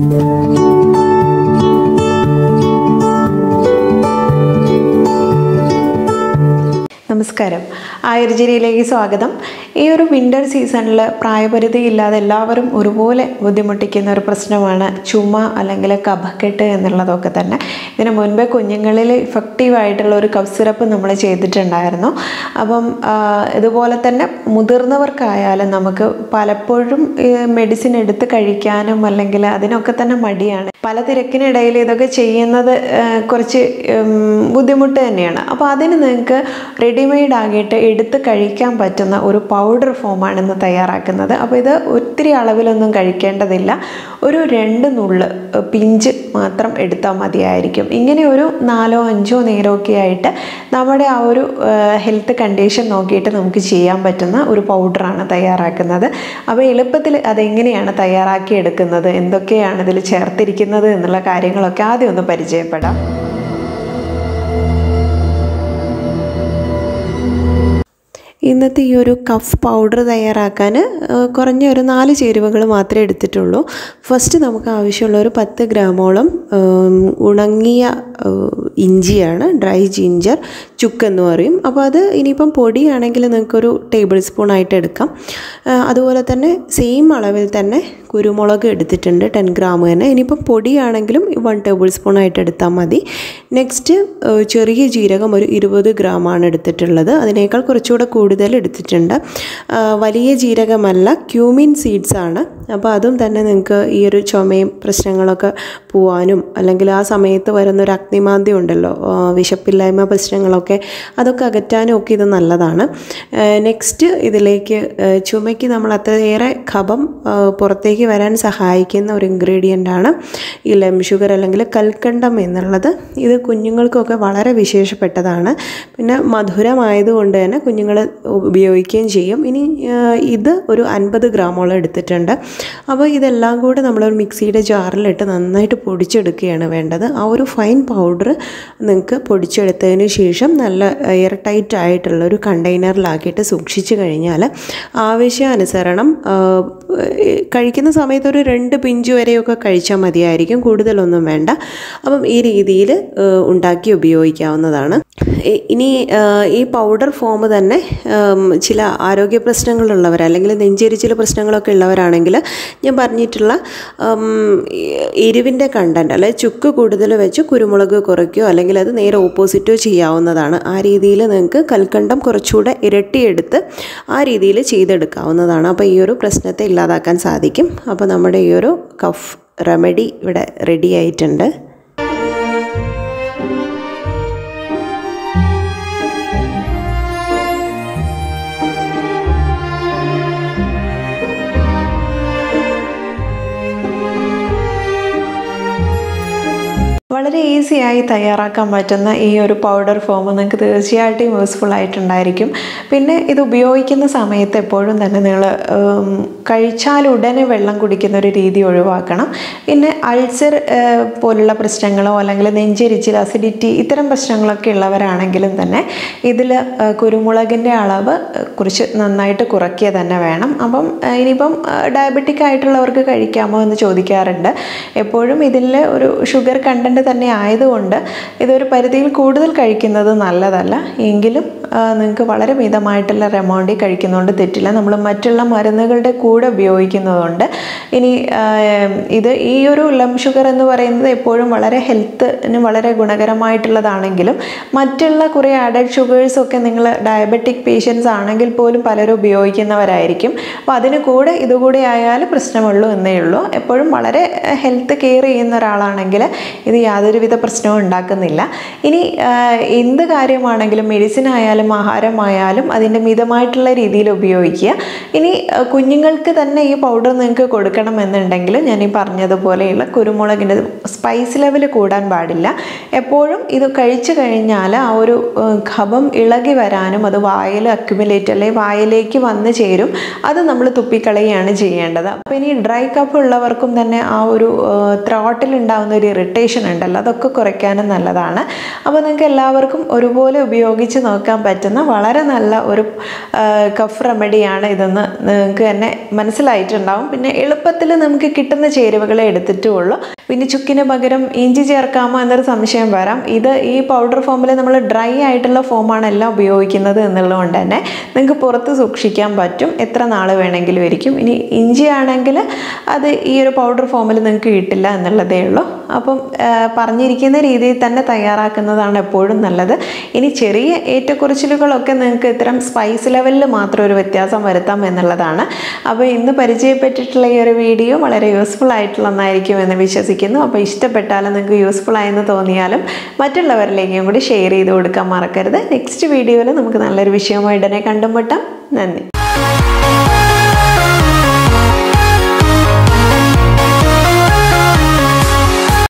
നമസ്കാരം ആയുർജിരിയിലേക്ക് സ്വാഗതം ഈ ഒരു വിൻ്റർ സീസണിൽ പ്രായപരിധി ഇല്ലാതെ എല്ലാവരും ഒരുപോലെ ബുദ്ധിമുട്ടിക്കുന്ന ഒരു പ്രശ്നമാണ് ചുമ അല്ലെങ്കിൽ കഫക്കെട്ട് എന്നുള്ളതൊക്കെ തന്നെ ഇതിന് മുൻപേ കുഞ്ഞുങ്ങളിൽ ഇഫക്റ്റീവ് ആയിട്ടുള്ള ഒരു കഫ് സിറപ്പ് നമ്മൾ ചെയ്തിട്ടുണ്ടായിരുന്നു അപ്പം ആ, ഇതുപോലെ തന്നെ മുതിർന്നവർക്കായാലും നമുക്ക് പലപ്പോഴും മെഡിസിൻ എടുത്ത് കഴിക്കാനും അല്ലെങ്കിൽ അതിനൊക്കെ തന്നെ മടിയാണ് പല തിരക്കിനിടയിൽ ഇതൊക്കെ ചെയ്യുന്നത് ആ, കുറച്ച് ഉം, ബുദ്ധിമുട്ട് തന്നെയാണ് അപ്പോൾ അതിന് നിങ്ങൾക്ക് റെഡിമെയ്ഡ് ആകിയിട്ട് എടുത്ത് കഴിക്കാൻ പറ്റുന്ന ഒരു പൗഡർ ഫോമാണ് ഇന്ന് തയ്യാറാക്കുന്നത് അപ്പോൾ ഇത് ഒത്തിരി അളവിലൊന്നും കഴിക്കേണ്ടതില്ല ഒരു രണ്ട് നുള്ള് ഏഹ്, പിഞ്ച് മാത്രം എടുത്താൽ മതിയായിരിക്കും ഇങ്ങനെ ഒരു നാലോ അഞ്ചോ നേരമൊക്കെ ആയിട്ട് നമ്മുടെ ആ ഒരു ഹെൽത്ത് കണ്ടീഷൻ നോക്കിയിട്ട് നമുക്ക് ചെയ്യാൻ പറ്റുന്ന ഒരു പൗഡറാണ് തയ്യാറാക്കുന്നത് അപ്പോൾ എളുപ്പത്തിൽ അതെങ്ങനെയാണ് തയ്യാറാക്കി എടുക്കുന്നത് എന്തൊക്കെയാണ് ഇതിൽ ചേർത്തിരിക്കുന്നത് എന്നുള്ള കാര്യങ്ങളൊക്കെ ആദ്യം ഒന്ന് പരിചയപ്പെടാം ഇന്നത്തെ ഈ ഒരു കഫ് പൗഡർ തയ്യാറാക്കാൻ ഏഹ്, കുറഞ്ഞ ഒരു നാല് ചേരുവകൾ മാത്രമേ എടുത്തിട്ടുള്ളൂ ഫസ്റ്റ് നമുക്ക് ആവശ്യമുള്ള ഒരു പത്ത് ഗ്രാമോളം ഏം, ഉണങ്ങിയ ഏഹ്, ഇഞ്ചിയാണ് ഡ്രൈ ജിഞ്ചർ ചുക്ക് എന്ന് പറയും അപ്പോൾ അത് ഇനിയിപ്പം പൊടിയാണെങ്കിൽ നിങ്ങൾക്കൊരു ടേബിൾ സ്പൂൺ ആയിട്ട് എടുക്കാം ഏഹ്, അതുപോലെ തന്നെ സെയിം അളവിൽ തന്നെ കുരുമുളക് എടുത്തിട്ടുണ്ട് ടെൻ ഗ്രാം തന്നെ ഇനിയിപ്പം പൊടിയാണെങ്കിലും വൺ ടേബിൾ സ്പൂൺ ആയിട്ട് എടുത്താൽ മതി നെക്സ്റ്റ് ഏഹ്, ചെറിയ ജീരകം ഒരു ഇരുപത് ഗ്രാമാണ് എടുത്തിട്ടുള്ളത് അതിനേക്കാൾ കുറച്ചുകൂടെ കൂടുതൽ എടുത്തിട്ടുണ്ട് ആ, വലിയ ജീരകമല്ല ക്യൂമിൻ സീഡ്സ് ആണ് അപ്പോൾ അതും തന്നെ നിങ്ങൾക്ക് ഈ ഒരു ചുമയും പ്രശ്നങ്ങളൊക്കെ പോവാനും അല്ലെങ്കിൽ ആ സമയത്ത് വരുന്ന ഒരു അഗ്നിമാന്ദ്യം ഉണ്ടല്ലോ ആ, വിശപ്പില്ലായ്മ പ്രശ്നങ്ങളൊക്കെ അതൊക്കെ അകറ്റാനും ഒക്കെ ഇത് നല്ലതാണ് നെക്സ്റ്റ് ഇതിലേക്ക് ആ, ചുമയ്ക്ക് നമ്മൾ അത്രയേറെ കഫം ആ, പുറത്തേക്ക് വരാൻ സഹായിക്കുന്ന ഒരു ഇൻഗ്രീഡിയൻ്റ് ആണ് ഈ ലെം ഷുഗർ അല്ലെങ്കിൽ കൽക്കണ്ടം എന്നുള്ളത് ഇത് കുഞ്ഞുങ്ങൾക്കൊക്കെ വളരെ വിശേഷപ്പെട്ടതാണ് പിന്നെ മധുരമായതുകൊണ്ട് തന്നെ കുഞ്ഞുങ്ങൾ ഉപയോഗിക്കുകയും ചെയ്യും ഇനി ആ, ഇത് ഒരു അൻപത് ഗ്രാമോളം എടുത്തിട്ടുണ്ട് അപ്പോൾ ഇതെല്ലാം കൂടെ നമ്മളൊരു മിക്സിയുടെ ജാറിലിട്ട് നന്നായിട്ട് പൊടിച്ചെടുക്കുകയാണ് വേണ്ടത് ആ ഒരു ഫൈൻ പൗഡർ നിങ്ങൾക്ക് പൊടിച്ചെടുത്തതിന് ശേഷം നല്ല എയർ ടൈറ്റ് ആയിട്ടുള്ള ഒരു കണ്ടെയ്നറിലാക്കിയിട്ട് സൂക്ഷിച്ചു കഴിഞ്ഞാൽ ആവശ്യാനുസരണം ആ, കഴിക്കുന്ന സമയത്ത് ഒരു രണ്ട് പിഞ്ച് വരെയൊക്കെ കഴിച്ചാൽ മതിയായിരിക്കും കൂടുതലൊന്നും വേണ്ട അപ്പം ഈ രീതിയിൽ ഉണ്ടാക്കി ഉപയോഗിക്കാവുന്നതാണ് ഇ- ഇനി ആ, ഈ പൗഡർ ഫോം തന്നെ ഉം, ചില ആരോഗ്യ പ്രശ്നങ്ങളുള്ളവർ അല്ലെങ്കിൽ നെഞ്ചെരിച്ചിൽ പ്രശ്നങ്ങളൊക്കെ ഉള്ളവരാണെങ്കിൽ ഞാൻ പറഞ്ഞിട്ടുള്ള ഉം, ഈ- എരിവിൻ്റെ കണ്ടൻറ്റ് അല്ലെ ചുക്ക് കൂടുതൽ വെച്ച് കുരുമുളക് കുറയ്ക്കുകയോ അല്ലെങ്കിൽ അത് നേരെ ഓപ്പോസിറ്റോ ചെയ്യാവുന്നതാണ് ആ രീതിയിൽ നിങ്ങൾക്ക് കൽക്കണ്ടം കുറച്ചുകൂടെ ഇരട്ടിയെടുത്ത് ആ രീതിയിൽ ചെയ്തെടുക്കാവുന്നതാണ് അപ്പോൾ ഈ ഒരു പ്രശ്നത്തെ ഇല്ലാതാക്കാൻ സാധിക്കും അപ്പോൾ നമ്മുടെ ഈ ഒരു കഫ് റെമഡി ഇവിടെ റെഡി ആയിട്ടുണ്ട് വളരെ ഈസിയായി തയ്യാറാക്കാൻ പറ്റുന്ന ഈ ഒരു പൗഡർ ഫോം നിങ്ങൾക്ക് തീർച്ചയായിട്ടും യൂസ്ഫുൾ ആയിട്ടുണ്ടായിരിക്കും പിന്നെ ഇത് ഉപയോഗിക്കുന്ന സമയത്ത് എപ്പോഴും തന്നെ നിങ്ങൾ കഴിച്ചാൽ ഉടനെ വെള്ളം കുടിക്കുന്ന ഒരു രീതി ഒഴിവാക്കണം പിന്നെ അൾസർ ഏഹ്, പോലുള്ള പ്രശ്നങ്ങളോ അല്ലെങ്കിൽ നെഞ്ചെരിച്ചിൽ അസിഡിറ്റി ഇത്തരം പ്രശ്നങ്ങളൊക്കെ ഉള്ളവരാണെങ്കിലും തന്നെ ഇതിൽ കുരുമുളകിൻ്റെ അളവ് ഏഹ്, കുറച്ച് നന്നായിട്ട് കുറയ്ക്കുക തന്നെ വേണം അപ്പം ഏഹ്, ഇനിയിപ്പം ഡയബറ്റിക് ആയിട്ടുള്ളവർക്ക് കഴിക്കാമോ എന്ന് ചോദിക്കാറുണ്ട് എപ്പോഴും ഇതിൽ ഒരു ഷുഗർ കണ്ടൻറ്റ് തന്നെ ആയതുകൊണ്ട് ഇതൊരു പരിധിയിൽ കൂടുതൽ കഴിക്കുന്നത് നല്ലതല്ല എങ്കിലും നിങ്ങൾക്ക് വളരെ മിതമായിട്ടുള്ള എമൗണ്ടിൽ കഴിക്കുന്നതുകൊണ്ട് തെറ്റില്ല നമ്മൾ മറ്റുള്ള മരുന്നുകളുടെ കൂടെ ഉപയോഗിക്കുന്നതുകൊണ്ട് ഇനി ആ, ഇത് ഈ ഒരു ലം ഷുഗർ എന്ന് പറയുന്നത് എപ്പോഴും വളരെ ഹെൽത്തിന് വളരെ ഗുണകരമായിട്ടുള്ളതാണെങ്കിലും മറ്റുള്ള കുറേ ആഡഡ് ഷുഗേഴ്സ് ഒക്കെ നിങ്ങൾ ഡയബറ്റിക് പേഷ്യൻസ് ആണെങ്കിൽ പോലും പലരും ഉപയോഗിക്കുന്നവരായിരിക്കും അപ്പോൾ അതിന് കൂടെ ഇതുകൂടെ ആയാൽ പ്രശ്നമുള്ളൂ എന്നേ ഉള്ളൂ എപ്പോഴും വളരെ ഹെൽത്ത് കെയർ ചെയ്യുന്ന ഒരാളാണെങ്കിൽ ഇത് യാതൊരുവിധ പ്രശ്നവും ഉണ്ടാക്കുന്നില്ല ഇനി ആ, എന്ത് കാര്യമാണെങ്കിലും മെഡിസിൻ ആയാലും ആഹാരമായാലും അതിൻ്റെ മിതമായിട്ടുള്ള രീതിയിൽ ഉപയോഗിക്കുക ഇനി ആ, കുഞ്ഞുങ്ങൾക്ക് തന്നെ ഈ പൗഡർ നിങ്ങൾക്ക് കൊടുക്കണമെന്നുണ്ടെങ്കിൽ ഞാൻ ഈ പറഞ്ഞതുപോലെയുള്ള കുരുമുളകിൻ്റെ സ്പൈസ് ലെവൽ കൂടാൻ പാടില്ല എപ്പോഴും ഇത് കഴിച്ചു കഴിഞ്ഞാൽ ആ ഒരു ഏഹ്, ഖബം ഇളകി വരാനും അത് വായിൽ അക്യുമുലേറ്റ് അല്ലെങ്കിൽ വായിലേക്ക് വന്ന് ചേരും അത് നമ്മൾ തുപ്പിക്കളയാണ് ചെയ്യേണ്ടത് അപ്പോൾ ഇനി ഡ്രൈ കഫ് ഉള്ളവർക്കും തന്നെ ആ ഒരു ത്രോട്ടിൽ ഉണ്ടാകുന്ന ഒരു ഇറിറ്റേഷൻ ഉണ്ടല്ലോ അതൊക്കെ കുറയ്ക്കാനും നല്ലതാണ് അപ്പോൾ നിങ്ങൾക്ക് എല്ലാവർക്കും ഒരുപോലെ ഉപയോഗിച്ച് നോക്കാൻ പറ്റുന്ന വളരെ നല്ല ഒരു കഫ് റെമഡിയാണ് ഇതെന്ന് നിങ്ങൾക്ക് തന്നെ മനസ്സിലായിട്ടുണ്ടാവും പിന്നെ എളുപ്പത്തിൽ നമുക്ക് കിട്ടുന്ന ചേരുവകളെ എടുത്തിട്ടുള്ളൂ പിന്നെ ചുക്കിന് പകരം ഇഞ്ചി ചേർക്കാമോ എന്നൊരു സംശയം വരാം ഇത് ഈ പൗഡർ ഫോമിൽ നമ്മൾ ഡ്രൈ ആയിട്ടുള്ള ഫോമാണ് എല്ലാം ഉപയോഗിക്കുന്നത് എന്നുള്ളതുകൊണ്ട് തന്നെ നിങ്ങൾക്ക് പുറത്ത് സൂക്ഷിക്കാൻ പറ്റും എത്ര നാൾ വേണമെങ്കിലും ഇരിക്കും ഇനി ഇഞ്ചി ആണെങ്കിൽ അത് ഈ ഒരു പൗഡർ ഫോമിൽ നിങ്ങൾക്ക് കിട്ടില്ല എന്നുള്ളതേ ഉള്ളൂ അപ്പം ആ, പറഞ്ഞിരിക്കുന്ന രീതിയിൽ തന്നെ തയ്യാറാക്കുന്നതാണ് എപ്പോഴും നല്ലത് ഇനി ചെറിയ ഏറ്റക്കുറച്ചിലുകളൊക്കെ നിങ്ങൾക്ക് ഇത്തരം സ്പൈസ് ലെവലിൽ മാത്രം ഒരു വ്യത്യാസം വരുത്താം എന്നുള്ളതാണ് അപ്പോൾ ഇന്ന് പരിചയപ്പെട്ടിട്ടുള്ള ഈ ഒരു വീഡിയോ വളരെ യൂസ്ഫുൾ ആയിട്ടുള്ള ഒന്നായിരിക്കും എന്ന് വിശ്വസിക്കുന്നു അപ്പോൾ ഇഷ്ടപ്പെട്ടാലും നിങ്ങൾക്ക് യൂസ്ഫുൾ ആയെന്ന് തോന്നിയാലും മറ്റുള്ളവരിലേക്കും കൂടി ഷെയർ ചെയ്ത് കൊടുക്കാൻ മറക്കരുത് നെക്സ്റ്റ് വീഡിയോയിൽ നമുക്ക് നല്ലൊരു വിഷയമായി ഉടനെ കണ്ടുമുട്ടാം നന്ദി